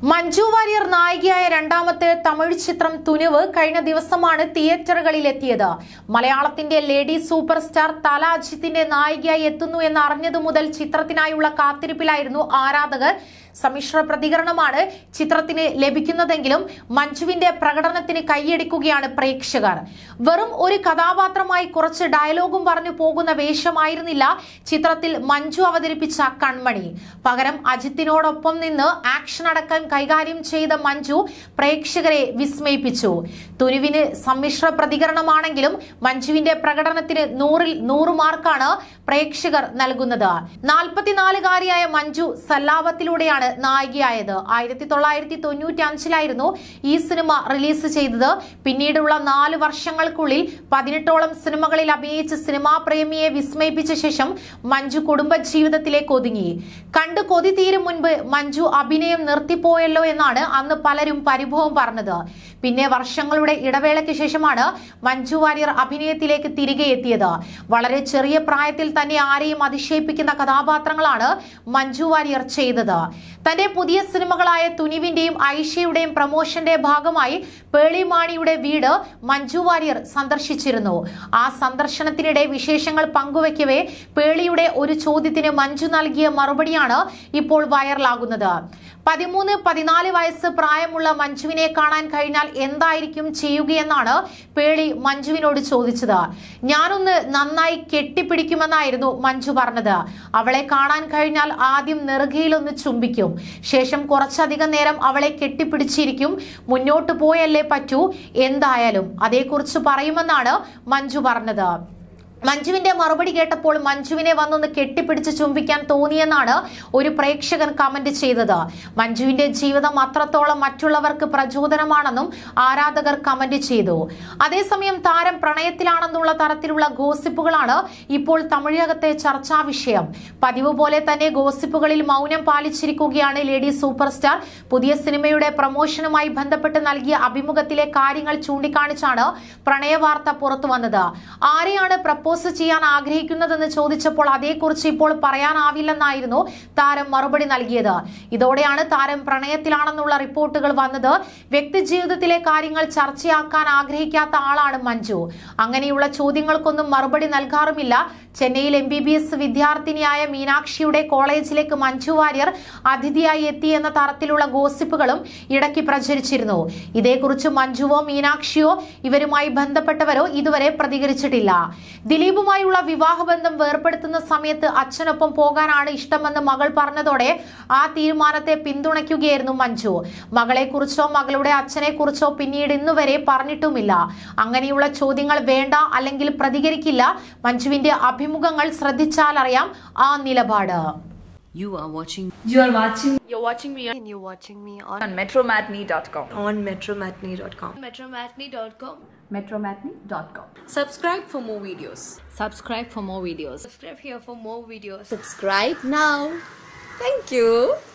മഞ്ജു വാര്യർ നായികയായ രണ്ടാമത്തെ തമിഴ് ചിത്രം തുനുവ് കഴിഞ്ഞ ദിവസമാണ് തിയേറ്ററുകളിൽ എത്തിയത് മലയാളത്തിന്റെ ലേഡി സൂപ്പർ സ്റ്റാർ തല അജിത്തിന്റെ നായികയായി എത്തുന്നു എന്ന് അറിഞ്ഞതു മുതൽ ചിത്രത്തിനായുള്ള കാത്തിരിപ്പിലായിരുന്നു ആരാധകർ സമ്മിശ്ര പ്രതികരണമാണ് ചിത്രത്തിന് ലഭിക്കുന്നതെങ്കിലും മഞ്ജുവിന്റെ പ്രകടനത്തിന് കൈയടിക്കുകയാണ് പ്രേക്ഷകർ വെറും ഒരു കഥാപാത്രമായി കുറച്ച് ഡയലോഗും പറഞ്ഞു പോകുന്ന വേഷമായിരുന്നില്ല ചിത്രത്തിൽ മഞ്ജു അവതരിപ്പിച്ച കൺമണി പകരം അജിത്തിനോടൊപ്പം നിന്ന് ആക്ഷൻ അടക്കം കൈകാര്യം ചെയ്ത മഞ്ജു പ്രേക്ഷകരെ വിസ്മയിപ്പിച്ചു തുനുവിന് സമ്മിശ്ര പ്രതികരണമാണെങ്കിലും മഞ്ജുവിന്റെ പ്രകടനത്തിന് നൂറിൽ നൂറ് മാർക്കാണ് പ്രേക്ഷകർ നൽകുന്നത് നാൽപ്പത്തിനാലുകാരിയായ മഞ്ജു സല്ലാപത്തിലൂടെയാണ് നായികയായത് ആയിരത്തി തൊള്ളായിരത്തി തൊണ്ണൂറ്റി അഞ്ചിലായിരുന്നു ഈ സിനിമ റിലീസ് ചെയ്തത് പിന്നീടുള്ള നാല് വർഷങ്ങൾക്കുള്ളിൽ പതിനെട്ടോളം സിനിമകളിൽ അഭിനയിച്ച് സിനിമാ പ്രേമിയെ വിസ്മയിപ്പിച്ച ശേഷം മഞ്ജു കുടുംബജീവിതത്തിലേക്ക് ഒതുങ്ങി കണ്ടു കൊതി തീരും മുൻപ് മഞ്ജു അഭിനയം നിർത്തിപ്പോയല്ലോ എന്നാണ് അന്ന് പലരും പരിഭവം പറഞ്ഞത് പിന്നെ വർഷങ്ങളുടെ ഇടവേളയ്ക്ക് ശേഷമാണ് മഞ്ജു വാര്യർ അഭിനയത്തിലേക്ക് തിരികെ എത്തിയത് വളരെ ചെറിയ പ്രായത്തിൽ തന്നെ ആരെയും അതിശയിപ്പിക്കുന്ന കഥാപാത്രങ്ങളാണ് മഞ്ജു വാര്യർ ചെയ്തത് തന്റെ പുതിയ സിനിമകളായ തുനിവിന്റെയും ഐഷയുടെയും പ്രമോഷന്റെ ഭാഗമായി പേളി മാണിയുടെ വീട് മഞ്ജു വാര്യർ സന്ദർശിച്ചിരുന്നു ആ സന്ദർശനത്തിനിടെ വിശേഷങ്ങൾ പങ്കുവയ്ക്കവേ പേളിയുടെ ഒരു ചോദ്യത്തിന് മഞ്ജു നൽകിയ മറുപടിയാണ് ഇപ്പോൾ വൈറലാകുന്നത് പതിമൂന്ന് പതിനാല് വയസ്സ് പ്രായമുള്ള മഞ്ജുവിനെ കാണാൻ കഴിഞ്ഞാൽ എന്തായിരിക്കും ചെയ്യുകയെന്നാണ് പേളി മഞ്ജുവിനോട് ചോദിച്ചത് ഞാനൊന്ന് നന്നായി കെട്ടിപ്പിടിക്കുമെന്നായിരുന്നു മഞ്ജു പറഞ്ഞത് അവളെ കാണാൻ കഴിഞ്ഞാൽ ആദ്യം നെറുകയിലൊന്ന് ചുംബിക്കും ശേഷം കുറച്ചധികം നേരം അവളെ കെട്ടിപ്പിടിച്ചിരിക്കും മുന്നോട്ട് പോയല്ലേ പറ്റൂ എന്തായാലും അതേക്കുറിച്ച് പറയുമെന്നാണ് മഞ്ജു പറഞ്ഞത് മഞ്ജുവിന്റെ മറുപടി കേട്ടപ്പോൾ മഞ്ജുവിനെ വന്നൊന്ന് കെട്ടിപ്പിടിച്ച് ചുംബിക്കാൻ തോന്നിയെന്നാണ് ഒരു പ്രേക്ഷകൻ കമന്റ് ചെയ്തത് മഞ്ജുവിന്റെ ജീവിതം അത്രത്തോളം മറ്റുള്ളവർക്ക് പ്രചോദനമാണെന്നും ആരാധകർ കമന്റ് ചെയ്തു അതേസമയം താരം പ്രണയത്തിലാണെന്നുള്ള തരത്തിലുള്ള ഗോസിപ്പുകളാണ് ഇപ്പോൾ തമിഴകത്തെ ചർച്ചാ വിഷയം പതിവ് പോലെ തന്നെ ഗോസിപ്പുകളിൽ മൗനം പാലിച്ചിരിക്കുകയാണ് ലേഡി സൂപ്പർ സ്റ്റാർ പുതിയ സിനിമയുടെ പ്രമോഷനുമായി ബന്ധപ്പെട്ട് നൽകിയ അഭിമുഖത്തിലെ കാര്യങ്ങൾ ചൂണ്ടിക്കാണിച്ചാണ് പ്രണയവാർത്ത പുറത്തു വന്നത് ആരെയാണ് പ്രപ്പോസ് ചെയ്യാൻ ആഗ്രഹിക്കുന്നതെന്ന് ചോദിച്ചപ്പോൾ അതേക്കുറിച്ച് ഇപ്പോൾ പറയാനാവില്ലെന്നായിരുന്നു താരം മറുപടി നൽകിയത് ഇതോടെയാണ് താരം പ്രണയത്തിലാണെന്നുള്ള റിപ്പോർട്ടുകൾ വന്നത് വ്യക്തി ജീവിതത്തിലെ കാര്യങ്ങൾ ചർച്ചയാക്കാൻ ആഗ്രഹിക്കാത്ത ആളാണ് മഞ്ജു അങ്ങനെയുള്ള ചോദ്യങ്ങൾക്കൊന്നും മറുപടി നൽകാറുമില്ല ചെന്നൈയിൽ എം ബി ബി എസ് വിദ്യാർത്ഥിനിയായ മീനാക്ഷിയുടെ കോളേജിലേക്ക് മഞ്ജു വാര്യർ അതിഥിയായി എത്തി എന്ന തരത്തിലുള്ള ഗോസിപ്പുകളും ഇടയ്ക്ക് പ്രചരിച്ചിരുന്നു ഇതേക്കുറിച്ച് മഞ്ജുവോ മീനാക്ഷിയോ ഇവരുമായി ബന്ധപ്പെട്ടവരോ ഇതുവരെ പ്രതികരിച്ചിട്ടില്ല ദിലീപുമായുള്ള വിവാഹബന്ധം വേർപെടുത്തുന്ന സമയത്ത് അച്ഛനൊപ്പം പോകാനാണ് ഇഷ്ടമെന്ന് മകൾ പറഞ്ഞതോടെ ആ തീരുമാനത്തെ പിന്തുണയ്ക്കുകയായിരുന്നു മഞ്ജു മകളെക്കുറിച്ചോ മകളുടെ അച്ഛനെക്കുറിച്ചോ പിന്നീട് ഇന്നുവരെ പറഞ്ഞിട്ടുമില്ല അങ്ങനെയുള്ള ചോദ്യങ്ങൾ വേണ്ട അല്ലെങ്കിൽ പ്രതികരിക്കില്ല മഞ്ജുവിന്റെ അഭിമുഖങ്ങൾ ശ്രദ്ധിച്ചാലറിയാം ആ നിലപാട് You are watching You are watching You're watching me on and you're watching me on, on metromatney.com. on metromatney.com. metromatney.com. Metromatney.com. Subscribe for more videos. subscribe for more videos Subscribe here for more videos. Subscribe now. Thank you.